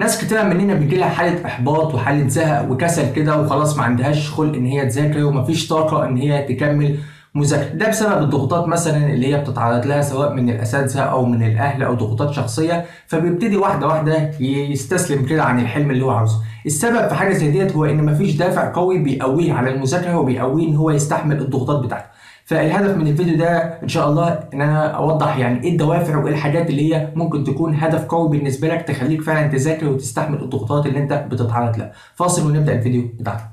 ناس كتير مننا بيجي لها حاله احباط وحاله زهق وكسل كده وخلاص ما عندهاش خلق ان هي تذاكر ومفيش طاقه ان هي تكمل مذاكره ده بسبب الضغوطات مثلا اللي هي بتتعرض لها سواء من الاساتذه او من الاهل او ضغوطات شخصيه فبيبتدي واحده واحده يستسلم كده عن الحلم اللي هو عاوزه السبب في حاجه زي ديت هو ان مفيش دافع قوي بيقويه على المذاكره وبيقويه ان هو يستحمل الضغوطات بتاعته فالهدف من الفيديو ده ان شاء الله ان انا اوضح يعني ايه الدوافع وايه الحاجات اللي هي ممكن تكون هدف قوي بالنسبه لك تخليك فعلا تذاكر وتستحمل الضغوطات اللي انت بتتعرض لها فاصل ونبدا الفيديو بتاعنا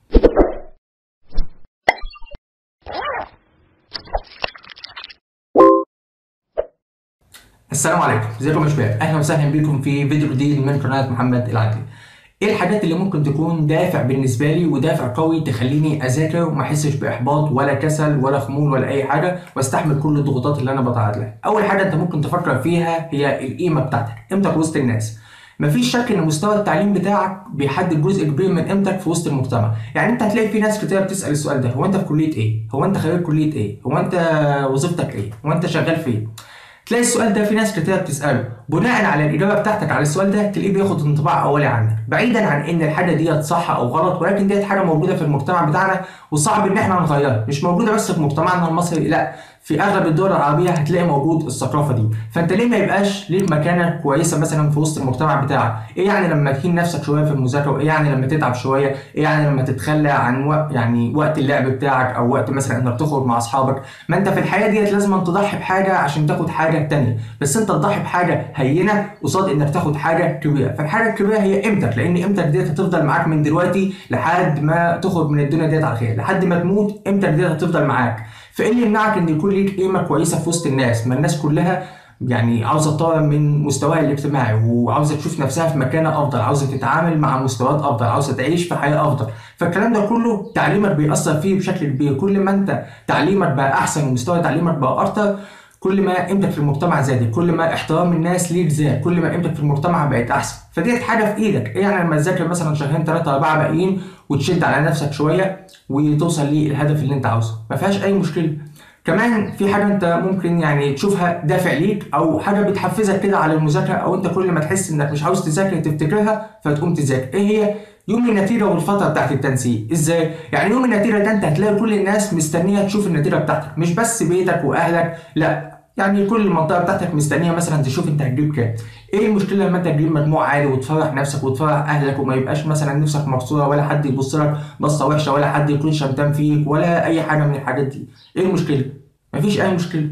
السلام عليكم ازيكم يا شباب اهلا وسهلا بكم في فيديو جديد من قناه محمد العدلي ايه الحاجات اللي ممكن تكون دافع بالنسبه لي ودافع قوي تخليني اذاكر وما احسش باحباط ولا كسل ولا خمول ولا اي حاجه واستحمل كل الضغوطات اللي انا بتعرض لها اول حاجه انت ممكن تفكر فيها هي القيمه بتاعتك قيمتك وسط الناس مفيش شك ان مستوى التعليم بتاعك بيحدد جزء كبير من قيمتك في وسط المجتمع يعني انت هتلاقي في ناس كتير بتسال السؤال ده هو انت في كليه ايه هو انت خريج كليه ايه هو انت وظيفتك ايه هو انت شغال فين تلاقي السؤال ده في ناس كتير بتساله بناء على الاجابه بتاعتك على السؤال ده تلاقيه بياخد انطباع اولي عنك بعيدا عن ان الحاجه ديت صح او غلط ولكن ديت حاجه موجوده في المجتمع بتاعنا وصعب ان احنا نغيرها مش موجوده بس في مجتمعنا المصري لا في اغلب الدول العربيه هتلاقي موجود الثقافه دي فانت ليه ما يبقاش ليك مكانه كويسه مثلا في وسط المجتمع بتاعك ايه يعني لما تهين نفسك شويه في المذاكره وايه يعني لما تتعب شويه ايه يعني لما تتخلى عن وقت يعني وقت اللعب بتاعك او وقت مثلا انك تخرج مع اصحابك ما انت في الحياه ديت لازم تضحي بحاجه عشان تاخد حاجه تانية بس انت تضحي بحاجه هينه قصاد انك تاخد حاجه كبيره فالحاجه الكبيره هي قيمتك لان قيمتك ديت هتفضل معاك من دلوقتي لحد ما تخرج من الدنيا ديت على خير لحد ما تموت قيمتك ديت هتفضل معاك فايه اللي يمنعك ان يكون ليك قيمه كويسه في وسط الناس ما الناس كلها يعني عاوزه تطور من مستواها الاجتماعي وعاوزه تشوف نفسها في مكانه افضل عاوزه تتعامل مع مستويات افضل عاوزه تعيش في حياه افضل فالكلام ده كله تعليمك بيأثر فيه بشكل كبير كل ما انت تعليمك بقى احسن ومستوى تعليمك بقى اكتر كل ما قيمتك في المجتمع زادت كل ما احترام الناس ليك زاد كل ما قيمتك في المجتمع بقت احسن فديت حاجه في ايدك يعني لما تذاكر مثلا شهرين ثلاثه اربعه باقيين وتشد على نفسك شويه وتوصل للهدف اللي انت عاوزه ما فيهاش اي مشكله كمان في حاجه انت ممكن يعني تشوفها دافع ليك او حاجه بتحفزك كده على المذاكره او انت كل ما تحس انك مش عاوز تذاكر تفتكرها فتقوم تذاكر ايه هي يوم النتيجه والفتره بتاعت التنسيق ازاي يعني يوم النتيجه ده انت هتلاقي كل الناس مستنيه تشوف النتيجه بتاعتك مش بس بيتك واهلك لا يعني كل المنطقه بتاعتك مستنيه مثلا تشوف انت هتجيب كام ايه المشكله لما انت تجيب مجموع عالي وتفرح نفسك وتفرح اهلك وما يبقاش مثلا نفسك مكسوره ولا حد يبص لك بصه وحشه ولا حد يكون شمتان فيك ولا اي حاجه من الحاجات دي ايه المشكله مفيش اي مشكله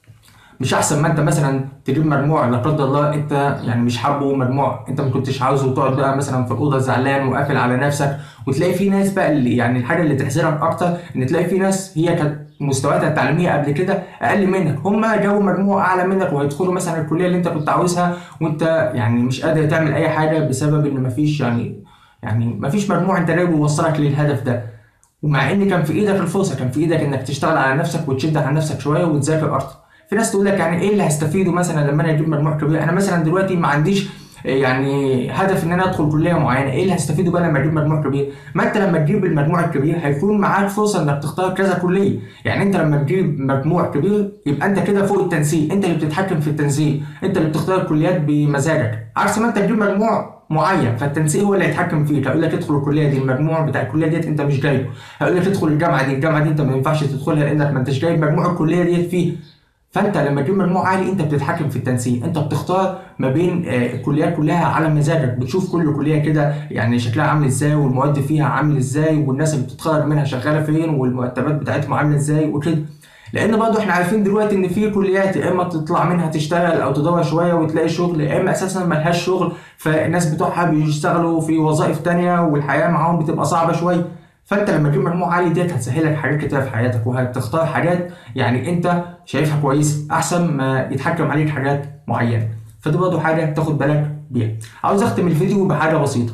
مش احسن ما انت مثلا تجيب مجموع لا قدر الله انت يعني مش حابه مجموع انت ما كنتش عاوزه وتقعد بقى مثلا في الاوضه زعلان وقافل على نفسك وتلاقي في ناس بقى اللي يعني الحاجه اللي تحزنك اكتر ان تلاقي في ناس هي كانت مستوياتها التعليميه قبل كده اقل منك هم جابوا مجموع اعلى منك وهيدخلوا مثلا الكليه اللي انت كنت عاوزها وانت يعني مش قادر تعمل اي حاجه بسبب ان مفيش يعني يعني مفيش مجموع انت جايبه يوصلك للهدف ده ومع ان كان في ايدك الفرصه كان في ايدك انك تشتغل على نفسك وتشد على نفسك شويه وتذاكر اكتر في ناس تقول لك يعني ايه اللي هستفيده مثلا لما انا اجيب مجموع كبير انا مثلا دلوقتي ما عنديش يعني هدف ان انا ادخل كليه معينه ايه اللي هستفيده بقى لما اجيب مجموع كبير ما انت لما تجيب المجموع الكبير هيكون معاك فرصه انك تختار كذا كليه يعني انت لما تجيب مجموع كبير يبقى انت كده فوق التنسيق انت اللي بتتحكم في التنسيق انت اللي بتختار الكليات بمزاجك عكس ما انت تجيب مجموع معين فالتنسيق هو اللي هيتحكم فيك هيقول لك ادخل الكليه دي المجموع بتاع الكليه ديت انت مش جايبه هيقول لك ادخل الجامعه دي الجامعه دي انت ما ينفعش تدخلها لانك ما انتش جايب مجموع الكليه ديت فيه فانت لما تجيب مجموع عالي انت بتتحكم في التنسيق انت بتختار ما بين الكليات كلها على مزاجك بتشوف كل كليه كده يعني شكلها عامل ازاي والمواد فيها عامل ازاي والناس اللي بتتخرج منها شغاله فين والمرتبات بتاعتهم عامله ازاي وكده لان برضه احنا عارفين دلوقتي ان في كليات يا اما تطلع منها تشتغل او تدور شويه وتلاقي شغل يا اما اساسا ملهاش شغل فالناس بتوعها بيشتغلوا في وظائف تانية والحياه معاهم بتبقى صعبه شويه فانت لما تجيب مجموع عالي ديت هتسهلك حاجات كتير في حياتك وهتختار حاجات يعني انت شايفها كويس احسن ما يتحكم عليك حاجات معينه فدي برضه حاجه تاخد بالك بيها عاوز اختم الفيديو بحاجه بسيطه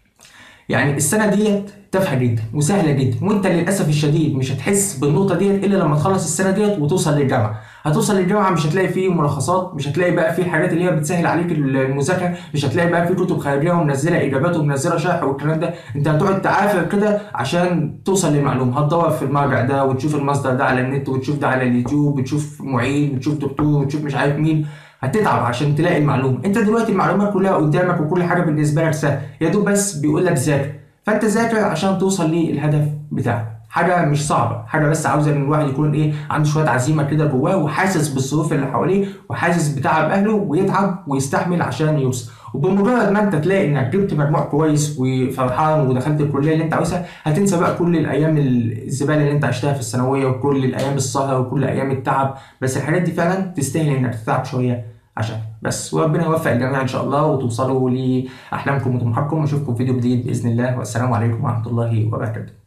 يعني السنه ديت تافهه جدا وسهله جدا وانت للاسف الشديد مش هتحس بالنقطه ديت الا لما تخلص السنه ديت وتوصل للجامعه هتوصل للجامعه مش هتلاقي فيه ملخصات مش هتلاقي بقى فيه حاجات اللي هي بتسهل عليك المذاكره مش هتلاقي بقى فيه كتب خارجيه ومنزله اجابات ومنزله شرح والكلام ده انت هتقعد تعافر كده عشان توصل للمعلومه هتدور في المرجع ده وتشوف المصدر ده على النت وتشوف ده على اليوتيوب وتشوف معيد وتشوف دكتور وتشوف مش عارف مين هتتعب عشان تلاقي المعلومه انت دلوقتي المعلومات كلها قدامك وكل حاجه بالنسبه لك سهل يا دوب بس بيقول لك ذاكر فانت ذاكر عشان توصل للهدف بتاعك حاجه مش صعبه حاجه بس عاوزه ان الواحد يكون ايه عنده شويه عزيمه كده جواه وحاسس بالظروف اللي حواليه وحاسس بتعب اهله ويتعب ويستحمل عشان يوصل وبمجرد ما انت تلاقي انك جبت مجموع كويس وفرحان ودخلت الكليه اللي انت عاوزها هتنسى بقى كل الايام الزباله اللي انت عشتها في الثانويه وكل الايام السهر وكل ايام التعب بس الحاجات دي فعلا تستاهل انك تتعب شويه عشان بس وربنا يوفق الجميع ان شاء الله وتوصلوا لاحلامكم وطموحاتكم واشوفكم في فيديو جديد باذن الله والسلام عليكم ورحمه الله وبركاته